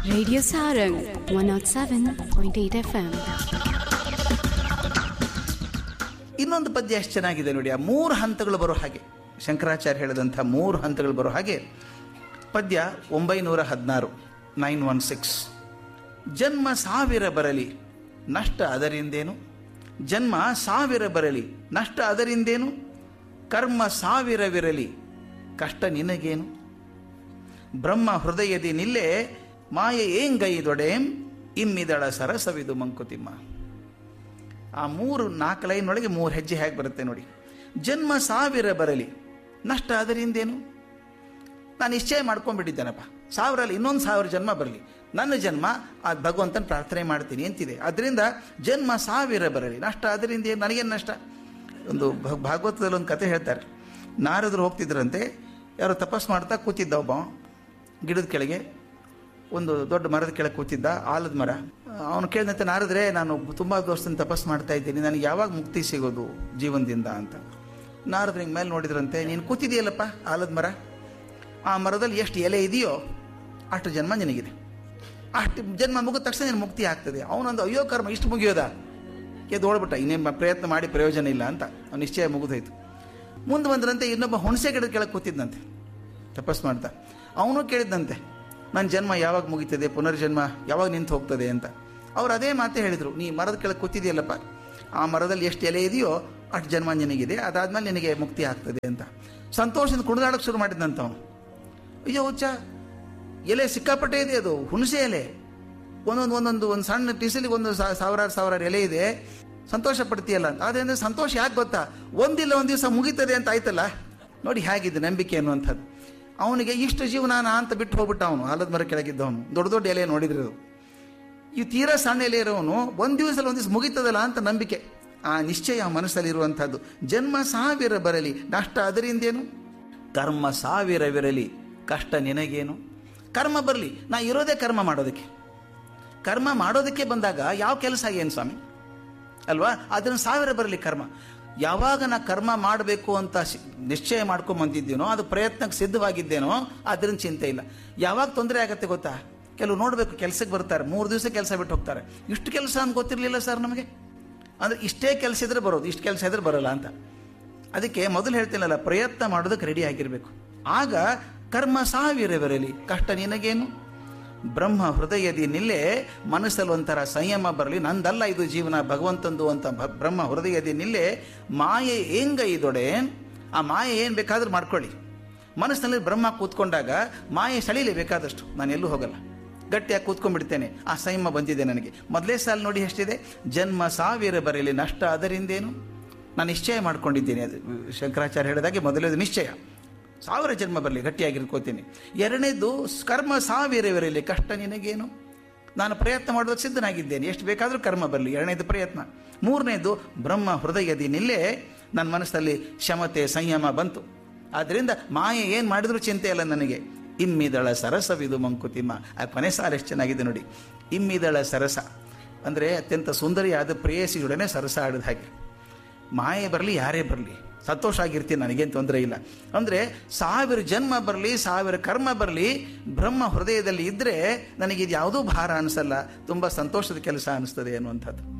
Radio Sarang 107.8 FM. ಇನ್ನೊಂದು ಪದ್ಯ ಎಷ್ಟು ಚೆನ್ನಾಗಿದೆ ನೋಡಿ ಆ ಮೂರು ಹಂತಗಳು ಬರೋ ಹಾಗೆ ಶಂಕರಾಚಾರ್ಯ ಹೇಳಿದಂಥ ಮೂರು ಹಂತಗಳು ಬರೋ ಹಾಗೆ ಪದ್ಯ ಒಂಬೈನೂರ ಹದಿನಾರು ನೈನ್ ಒನ್ ಸಿಕ್ಸ್ ಜನ್ಮ ಸಾವಿರ ಬರಲಿ ನಷ್ಟ ಅದರಿಂದೇನು ಜನ್ಮ ಸಾವಿರ ಬರಲಿ ನಷ್ಟ ಅದರಿಂದೇನು ಕರ್ಮ ಸಾವಿರವಿರಲಿ ಕಷ್ಟ ನಿನಗೇನು ಬ್ರಹ್ಮ ಹೃದಯದಿ ನಿಲ್ಲೇ ಮಾಯೆ ಏಂಗೈದೊಡೆಂ ಇಮ್ಮಿದಳ ಸರಸವಿದು ಮಂಕುತಿಮ್ಮ ಆ ಮೂರು ನಾಲ್ಕು ಲೈನೊಳಗೆ ಮೂರು ಹೆಜ್ಜೆ ಹೇಗೆ ಬರುತ್ತೆ ನೋಡಿ ಜನ್ಮ ಸಾವಿರ ಬರಲಿ ನಷ್ಟ ಅದರಿಂದೇನು ನಾನು ನಿಶ್ಚಯ ಮಾಡ್ಕೊಂಡ್ಬಿಟ್ಟಿದ್ದೇನಪ್ಪ ಸಾವಿರಲ್ಲಿ ಇನ್ನೊಂದು ಸಾವಿರ ಜನ್ಮ ಬರಲಿ ನನ್ನ ಜನ್ಮ ಆ ಭಗವಂತನ ಪ್ರಾರ್ಥನೆ ಮಾಡ್ತೀನಿ ಅಂತಿದೆ ಅದರಿಂದ ಜನ್ಮ ಸಾವಿರ ಬರಲಿ ನಷ್ಟ ಅದರಿಂದ ಏನು ನನಗೇನು ನಷ್ಟ ಒಂದು ಭ- ಭಾಗವತದಲ್ಲಿ ಒಂದು ಕತೆ ಹೇಳ್ತಾರೆ ನಾರದರು ಹೋಗ್ತಿದ್ರಂತೆ ಯಾರೋ ತಪಸ್ ಮಾಡ್ತಾ ಕೂತಿದ್ದ ಒಬ್ಬ ಗಿಡದ ಕೆಳಗೆ ಒಂದು ದೊಡ್ಡ ಮರದ ಕೆಳಗೆ ಕೂತಿದ್ದ ಆಲದ ಮರ ಅವನು ಕೇಳಿದಂತೆ ನಾರದ್ರೆ ನಾನು ತುಂಬ ವರ್ಷದಿಂದ ತಪಸ್ ಮಾಡ್ತಾ ಇದ್ದೀನಿ ನನಗೆ ಯಾವಾಗ ಮುಕ್ತಿ ಸಿಗೋದು ಜೀವನದಿಂದ ಅಂತ ನಾರದ್ರ ಹಿಂಗೆ ಮೇಲೆ ನೋಡಿದ್ರಂತೆ ನೀನು ಕೂತಿದೆಯಲ್ಲಪ್ಪ ಆಲದ ಮರ ಆ ಮರದಲ್ಲಿ ಎಷ್ಟು ಎಲೆ ಇದೆಯೋ ಅಷ್ಟು ಜನ್ಮ ನಿನಗಿದೆ ಅಷ್ಟು ಜನ್ಮ ಮುಗಿದ ತಕ್ಷಣ ನೀನು ಮುಕ್ತಿ ಆಗ್ತದೆ ಅವನೊಂದು ಅಯ್ಯೋ ಕರ್ಮ ಇಷ್ಟು ಮುಗಿಯೋದಾ ಎದ್ದು ಓಡ್ಬಿಟ್ಟ ಇನ್ನೇನು ಪ್ರಯತ್ನ ಮಾಡಿ ಪ್ರಯೋಜನ ಇಲ್ಲ ಅಂತ ಅವ್ನು ನಿಶ್ಚಯ ಮುಗಿದೋಯ್ತು ಮುಂದೆ ಬಂದ್ರಂತೆ ಇನ್ನೊಬ್ಬ ಹುಣಸೆ ಗಿಡದ ಕೆಳಗೆ ಕೂತಿದ್ದಂತೆ ತಪಸ್ ಮಾಡ್ತಾ ಅವನು ಕೇಳಿದ್ದಂತೆ ನನ್ನ ಜನ್ಮ ಯಾವಾಗ ಮುಗೀತದೆ ಪುನರ್ಜನ್ಮ ಯಾವಾಗ ನಿಂತು ಹೋಗ್ತದೆ ಅಂತ ಅವ್ರು ಅದೇ ಮಾತೇ ಹೇಳಿದರು ನೀ ಮರದ ಕೆಳಗೆ ಕೂತಿದೆಯಲ್ಲಪ್ಪ ಆ ಮರದಲ್ಲಿ ಎಷ್ಟು ಎಲೆ ಇದೆಯೋ ಅಷ್ಟು ಜನ್ಮ ನಿನಗಿದೆ ಅದಾದ್ಮೇಲೆ ನಿನಗೆ ಮುಕ್ತಿ ಆಗ್ತದೆ ಅಂತ ಸಂತೋಷದಿಂದ ಕುಣಿದಾಡಕ್ಕೆ ಶುರು ಮಾಡಿದ್ದಂತ ಅವನು ಅಯ್ಯೋ ಹುಚ್ಚ ಎಲೆ ಸಿಕ್ಕಾಪಟ್ಟೆ ಇದೆ ಅದು ಹುಣಸೆ ಎಲೆ ಒಂದೊಂದು ಒಂದೊಂದು ಒಂದು ಸಣ್ಣ ಟಿಸಲಿಗೆ ಒಂದು ಸಾ- ಸಾವಿರಾರು ಸಾವಿರಾರು ಎಲೆ ಇದೆ ಸಂತೋಷ ಪಡ್ತೀಯಲ್ಲ ಅಂತ ಅದೇಂದ್ರೆ ಸಂತೋಷ ಯಾಕೆ ಗೊತ್ತಾ ಒಂದಿಲ್ಲ ಒಂದು ದಿವಸ ಮುಗೀತದೆ ಅಂತ ಆಯ್ತಲ್ಲ ನೋಡಿ ಹೇಗಿದೆ ನಂಬಿಕೆ ಅನ್ನುವಂಥದ್ದು ಅವನಿಗೆ ಇಷ್ಟು ಜೀವನ ನಾ ಅಂತ ಬಿಟ್ಟು ಹೋಗ್ಬಿಟ್ಟ ಅವನು ಆಲದ ಮರ ಕೆಳಗಿದ್ದವನು ದೊಡ್ಡ ದೊಡ್ಡ ಎಲೆ ನೋಡಿದ್ರು ಈ ತೀರಾ ಸಣ್ಣ ಎಲೆ ಇರೋನು ಒಂದು ದಿವಸ ಒಂದು ದಿವಸ ಮುಗೀತದಲ್ಲ ಅಂತ ನಂಬಿಕೆ ಆ ನಿಶ್ಚಯ ಮನಸ್ಸಲ್ಲಿರುವಂಥದ್ದು ಜನ್ಮ ಸಾವಿರ ಬರಲಿ ನಷ್ಟ ಅದರಿಂದೇನು ಕರ್ಮ ಸಾವಿರವಿರಲಿ ಕಷ್ಟ ನಿನಗೇನು ಕರ್ಮ ಬರಲಿ ನಾ ಇರೋದೇ ಕರ್ಮ ಮಾಡೋದಕ್ಕೆ ಕರ್ಮ ಮಾಡೋದಕ್ಕೆ ಬಂದಾಗ ಯಾವ ಕೆಲಸ ಏನು ಸ್ವಾಮಿ ಅಲ್ವಾ ಅದನ್ನು ಸಾವಿರ ಬರಲಿ ಕರ್ಮ ಯಾವಾಗ ನಾ ಕರ್ಮ ಮಾಡಬೇಕು ಅಂತ ಶಿ- ನಿಶ್ಚಯ ಮಾಡ್ಕೊಂಡ್ ಬಂದಿದ್ದೀನೋ ಅದು ಪ್ರಯತ್ನಕ್ಕೆ ಸಿದ್ಧವಾಗಿದ್ದೇನೋ ಅದರಿಂದ ಚಿಂತೆ ಇಲ್ಲ ಯಾವಾಗ ತೊಂದರೆ ಆಗತ್ತೆ ಗೊತ್ತಾ ಕೆಲವು ನೋಡಬೇಕು ಕೆಲಸಕ್ಕೆ ಬರ್ತಾರೆ ಮೂರು ದಿವಸ ಕೆಲಸ ಬಿಟ್ಟು ಹೋಗ್ತಾರೆ ಇಷ್ಟು ಕೆಲಸ ಅಂತ ಗೊತ್ತಿರಲಿಲ್ಲ ಸರ್ ನಮಗೆ ಅಂದ್ರೆ ಇಷ್ಟೇ ಕೆಲಸ ಇದ್ರೆ ಬರೋದು ಇಷ್ಟು ಕೆಲಸ ಇದ್ರೆ ಬರಲ್ಲ ಅಂತ ಅದಕ್ಕೆ ಮೊದಲು ಹೇಳ್ತೀನಲ್ಲ ಪ್ರಯತ್ನ ಮಾಡೋದಕ್ಕೆ ರೆಡಿ ಆಗಿರಬೇಕು ಆಗ ಕರ್ಮ ಸಾವಿರ ಬರಲಿ ಕಷ್ಟ ನಿನಗೇನು ಬ್ರಹ್ಮ ಹೃದಯದಿ ನಿಲ್ಲೇ ಮನಸ್ಸಲ್ಲಿ ಒಂಥರ ಸಂಯಮ ಬರಲಿ ನಂದಲ್ಲ ಇದು ಜೀವನ ಭಗವಂತಂದು ಅಂತ ಭ- ಬ್ರಹ್ಮ ಹೃದಯದಿ ನಿಲ್ಲೇ ಮಾಯೆ ಹೆಂಗ ಇದೊಡೆ ಆ ಮಾಯೆ ಏನು ಬೇಕಾದ್ರೂ ಮಾಡ್ಕೊಳ್ಳಿ ಮನಸ್ಸಿನಲ್ಲಿ ಬ್ರಹ್ಮ ಕೂತ್ಕೊಂಡಾಗ ಮಾಯೆ ಸೆಳೀಲಿ ಬೇಕಾದಷ್ಟು ನಾನು ಎಲ್ಲೂ ಹೋಗಲ್ಲ ಗಟ್ಟಿಯಾಗಿ ಕೂತ್ಕೊಂಡ್ಬಿಡ್ತೇನೆ ಆ ಸಂಯಮ ಬಂದಿದೆ ನನಗೆ ಮೊದಲೇ ಸಾಲ ನೋಡಿ ಎಷ್ಟಿದೆ ಜನ್ಮ ಸಾವಿರ ಬರಲಿ ನಷ್ಟ ಅದರಿಂದೇನು ನಾನು ನಿಶ್ಚಯ ಮಾಡ್ಕೊಂಡಿದ್ದೀನಿ ಅದು ಶಂಕರಾಚಾರ್ಯ ಹೇಳಿದಾಗೆ ಮೊದಲೇದು ನಿಶ್ಚಯ ಸಾವಿರ ಜನ್ಮ ಬರಲಿ ಗಟ್ಟಿಯಾಗಿರ್ಕೋತೀನಿ ಎರಡನೇದು ಕರ್ಮ ಸಾವಿರವಿರಲಿ ಕಷ್ಟ ನಿನಗೇನು ನಾನು ಪ್ರಯತ್ನ ಮಾಡೋದಕ್ಕೆ ಸಿದ್ಧನಾಗಿದ್ದೇನೆ ಎಷ್ಟು ಬೇಕಾದರೂ ಕರ್ಮ ಬರಲಿ ಎರಡನೇದು ಪ್ರಯತ್ನ ಮೂರನೇದು ಬ್ರಹ್ಮ ಹೃದಯದಿ ನಿಲ್ಲೇ ನನ್ನ ಮನಸ್ಸಲ್ಲಿ ಶಮತೆ ಸಂಯಮ ಬಂತು ಆದ್ದರಿಂದ ಮಾಯೆ ಏನು ಮಾಡಿದ್ರೂ ಚಿಂತೆ ಇಲ್ಲ ನನಗೆ ಇಮ್ಮಿದಳ ಸರಸವಿದು ಮಂಕುತಿಮ್ಮ ಆ ಕೊನೆ ಸಾಲ ಎಷ್ಟು ಚೆನ್ನಾಗಿದೆ ನೋಡಿ ಇಮ್ಮಿದಳ ಸರಸ ಅಂದರೆ ಅತ್ಯಂತ ಸುಂದರಿಯಾದ ಪ್ರೇಯಸಿಯೊಡನೆ ಸರಸ ಆಡಿದ ಹಾಗೆ ಮಾಯೆ ಬರಲಿ ಯಾರೇ ಬರಲಿ ಸಂತೋಷ ಆಗಿರ್ತೀನಿ ನನಗೇನು ತೊಂದರೆ ಇಲ್ಲ ಅಂದರೆ ಸಾವಿರ ಜನ್ಮ ಬರಲಿ ಸಾವಿರ ಕರ್ಮ ಬರಲಿ ಬ್ರಹ್ಮ ಹೃದಯದಲ್ಲಿ ಇದ್ದರೆ ನನಗೆ ಇದು ಯಾವುದೂ ಭಾರ ಅನಿಸಲ್ಲ ತುಂಬ ಸಂತೋಷದ ಕೆಲಸ ಅನಿಸ್ತದೆ ಅನ್ನುವಂಥದ್ದು